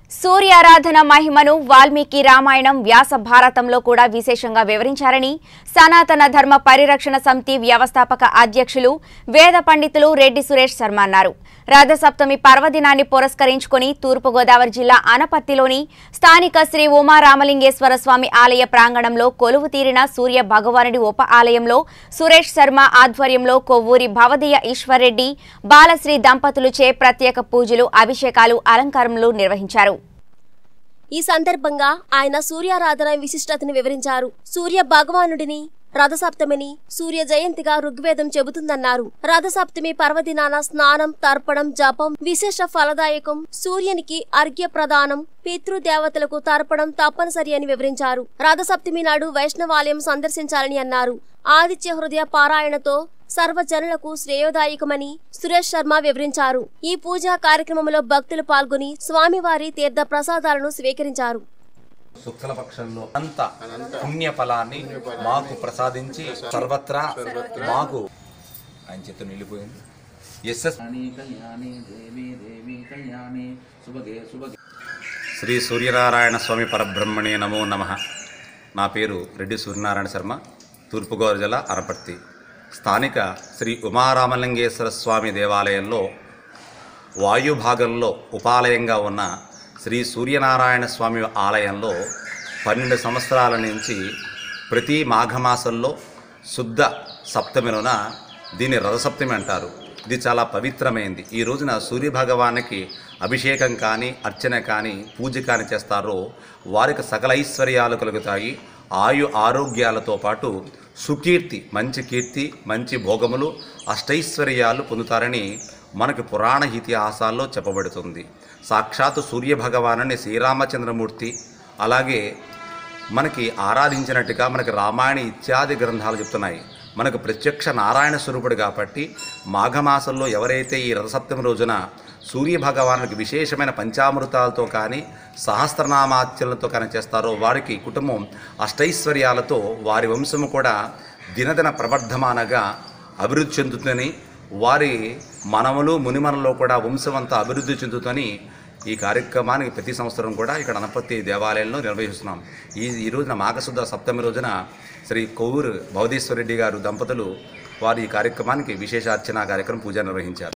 సూర్యారాధన మహిమను వాల్మీకి రామాయణం వ్యాస భారతంలో కూడా విశేషంగా వివరించారని సనాతన ధర్మ పరిరక్షణ సమితి వ్యవస్థాపక అధ్యక్షులు వేద పండితులు రెడ్డి సురేష్ శర్మ అన్నారు రథసప్తమి పర్వదినాన్ని పురస్కరించుకుని తూర్పుగోదావరి జిల్లా అనపర్తిలోని స్థానిక శ్రీ ఉమారామలింగేశ్వర స్వామి ఆలయ ప్రాంగణంలో కొలువు తీరిన సూర్య భగవానుడి ఉప ఆలయంలో సురేష్ శర్మ ఆధ్వర్యంలో కొవ్వూరి భవదీయ ఈశ్వర్రెడ్డి బాలశ్రీ దంపతులుచే ప్రత్యేక పూజలు అభిషేకాలు అలంకారములు నిర్వహించారు ఈ సందర్భంగా ఆయన సూర్యారాధన విశిష్టతను వివరించారు సూర్య భగవానుడిని రథసప్తమిని సూర్య జయంతిగా ఋగ్వేదం చెబుతుందన్నారు రథసప్తమి పర్వదినాన స్నానం తర్పణం జపం విశేష ఫలదాయకం సూర్యునికి అర్ఘ్య ప్రదానం పితృదేవతలకు తర్పణం తప్పనిసరి అని వివరించారు రథసప్తమి నాడు వైష్ణవాలయం సందర్శించాలని అన్నారు ఆదిత్య హృదయ పారాయణతో సర్వజనులకు శ్రేయోదాయకమని సురేష్ శర్మ వివరించారు ఈ పూజా కార్యక్రమంలో భక్తులు పాల్గొని స్వామివారి తీర్థ ప్రసాదాలను స్వీకరించారు శుక్లపక్షంలో అంత పుణ్య ఫలాన్ని మాకు ప్రసాదించి సర్వత్రా మాకు ఆయన చేత నిలిపోయింది ఎస్ఎస్ కళ్యాణి కళ్యాణి దేవి దేవి కళ్యాణి శుభగే శుభగే శ్రీ సూర్యనారాయణ స్వామి పరబ్రహ్మణే నమో నమ నా పేరు రెడ్డి సూర్యనారాయణ శర్మ తూర్పుగోదావరి జిల్లా అనపర్తి స్థానిక శ్రీ ఉమారామలింగేశ్వర స్వామి దేవాలయంలో వాయుభాగంలో ఉపాలయంగా ఉన్న శ్రీ సూర్యనారాయణ స్వామి ఆలయంలో పన్నెండు సంవత్సరాల నుంచి ప్రతి మాఘమాసంలో శుద్ధ సప్తమినున దీన్ని రథసప్తమి అంటారు ఇది చాలా పవిత్రమైంది ఈ రోజున సూర్యభగవానికి అభిషేకం కానీ అర్చన కానీ పూజ కానీ చేస్తారో వారికి సకల ఐశ్వర్యాలు కలుగుతాయి ఆయు ఆరోగ్యాలతో పాటు సుకీర్తి మంచి కీర్తి మంచి భోగములు అష్టైశ్వర్యాలు పొందుతారని మనకి పురాణ ఇతిహాసాల్లో చెప్పబడుతుంది సాక్షాత్తు సూర్యభగవానుని శ్రీరామచంద్రమూర్తి అలాగే మనకి ఆరాధించినట్టుగా మనకి రామాయణ ఇత్యాది గ్రంథాలు చెప్తున్నాయి మనకు ప్రత్యక్ష నారాయణ స్వరూపుడు కాబట్టి మాఘమాసంలో ఎవరైతే ఈ రథసప్తమి రోజున సూర్య భగవానునికి విశేషమైన పంచామృతాలతో కానీ సహస్రనామార్చనలతో కానీ చేస్తారో వారికి కుటుంబం అష్టైశ్వర్యాలతో వారి వంశము కూడా దినదిన ప్రవర్ధమానగా అభివృద్ధి చెందుతుందని వారి మనములు మునిమనలో కూడా వంశమంతా అభివృద్ధి చెందుతని ఈ కార్యక్రమానికి ప్రతి సంవత్సరం కూడా ఇక్కడ అనపత్తి దేవాలయంలో నిర్వహిస్తున్నాం ఈ ఈ రోజున మాఘశుద్ధ సప్తమి రోజున శ్రీ కొవ్వూరు భవదీశ్వరెడ్డి గారు దంపతులు వారి ఈ కార్యక్రమానికి విశేష అర్చన కార్యక్రమం పూజ నిర్వహించారు